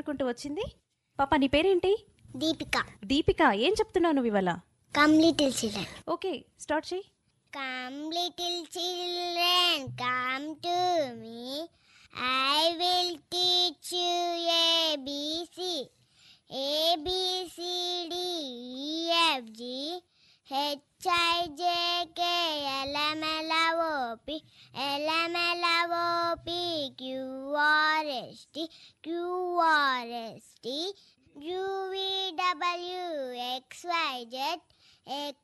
మాట్లాడుకుంటూ వచ్చింది పాప నీ పేరేంటి దీపిక దీపిక ఏం చెప్తున్నావు నువ్వు ఇవాళ come little children okay start చేయి come little children come to me I will teach you A B C A B C D E F G H I J K L M N O P L M N O P Q R S T Q R S T U V W X Y Z X